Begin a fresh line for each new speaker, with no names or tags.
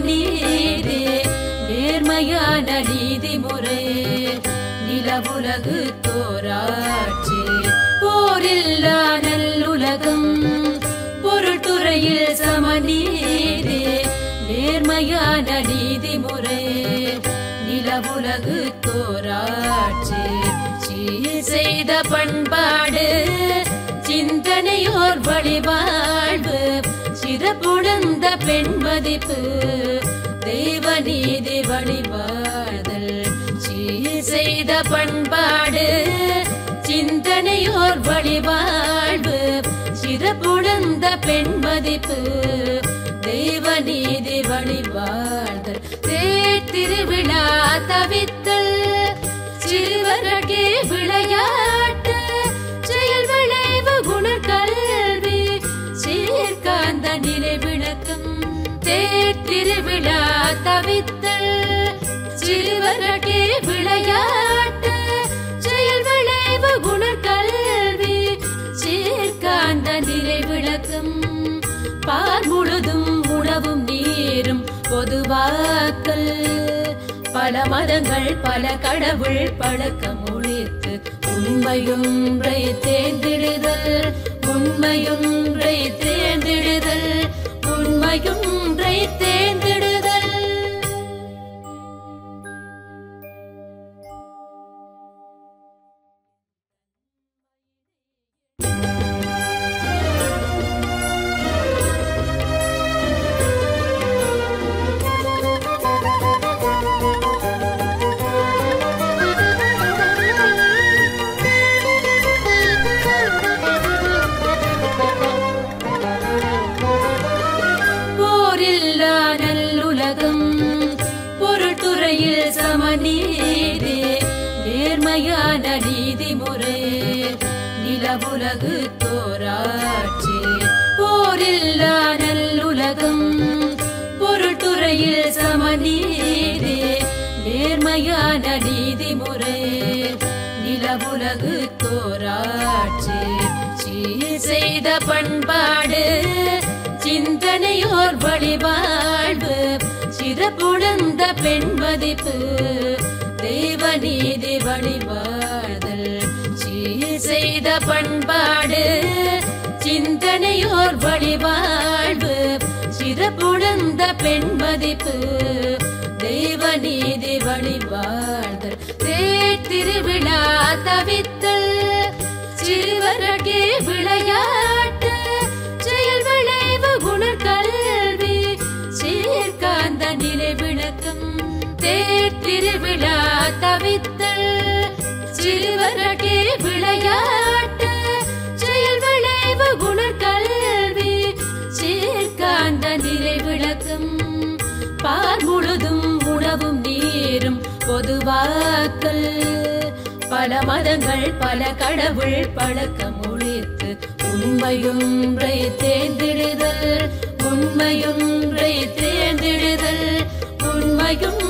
சமநீதி நேர்மையான நீதிமுறை நிலவுலகு தோராட்சி போரில்லா நல்லுலகம் பொருட்டுறையில் சமநீதி நேர்மையான நீதிமுறை நிலவுலகு தோராட்சி சீர் செய்த பண்பாடு சிந்தனையோர் வழிவாழ்வு சிறப்புணர்ந்த பெண் மதிப்பு தெய்வ நீதி வழிவாழ்தல் சீர் செய்த பண்பாடு சிந்தனையோர் வழிவாழ்வு சிறப்புணர்ந்த பெண் மதிப்பு தெய்வ நீதி வழிவாழ்தல் தேர் திருவிழா தவித்தல் சிறுவரகே விளையாட்டு செயல் விளைவு குணக்கல்வி சீர்காந்த நிலை விளக்கம் தேர் திருவிழா தவித்தல் சிறுவரகே விளையாட்டு செயல் விளைவு குணக்கல்வி சீர்காந்த நிலை விளக்கம் பார் முழுதும் உணவும் நீரும் பொதுவாக்கல் பல மதங்கள் பல கடவுள் பழக்கம் ஒழித்து உண்மையொன்றை தேர்ந்திடுதல் உண்மையொன்றை தேர்ந்திடுதல் உண்மையொன்றை தேர்ந்திடுதல் போரில்லா நல்லுலகம் பொருட்டுறையில் சமநீதி நேர்மையான நீதிமுறை நிலவுலகு தோராட்சி போரில்லா நல்லுலகம் பொருட்டுறையில் சமநீதி நேர்மையான நீதிமுறை நிலவுலகு தோராட்சி சீர் செய்த பண்பாடு சிந்தனையோர் வழிவாழ்வு சிறப்புணர்ந்த பெண் மதிப்பு தெய்வ நீதி வழிவாழ்தல் சீர் செய்த பண்பாடு சிந்தனையோர் வழிவாழ்வு சிறப்புணர்ந்த பெண் மதிப்பு தெய்வ நீதி வழிவாழ்தல் தேர் திருவிழா தவித்தல் சிறுவரகே விளையாட்டு செயல் விளைவு குணக்கல்வி சீர்காந்த நிலை விளக்கம் தேர் திருவிழா தவித்தல் சிறுவரகே விளையாட்டு செயல் விளைவு குணக்கல்வி சீர்காந்த நிலை விளக்கம் பார் முழுதும் உணவும் நீரும் பொதுவாக்கல் பல மதங்கள் பல கடவுள் பழக்கம் ஒழித்து உண்மையொன்றை தேர்ந்திடுதல் உண்மையொன்றை தேர்ந்திடுதல் உண்மையும்